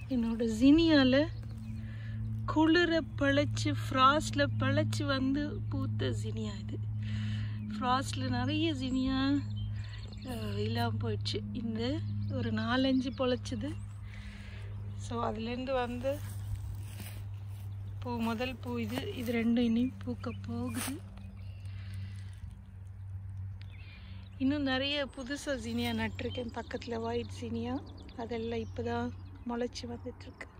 என்னோட ஜினியால குளிர பழச்சு ஃப்ராஸ்டில் பழச்சு வந்து பூத்த ஜினியா இது ஃப்ராஸ்டில் நிறைய ஜினியா இல்லாமல் போயிடுச்சு இந்த ஒரு நாலஞ்சு பொழைச்சிது ஸோ அதுலேருந்து வந்து பூ முதல் பூ இது இது ரெண்டும் இனி பூக்க போகுது இன்னும் நிறைய புதுசாக ஜீனியா நட்டிருக்கேன் பக்கத்தில் ஒயிட் ஜீனியா அதெல்லாம் இப்போ தான் முளைச்சி வந்துட்டுருக்கு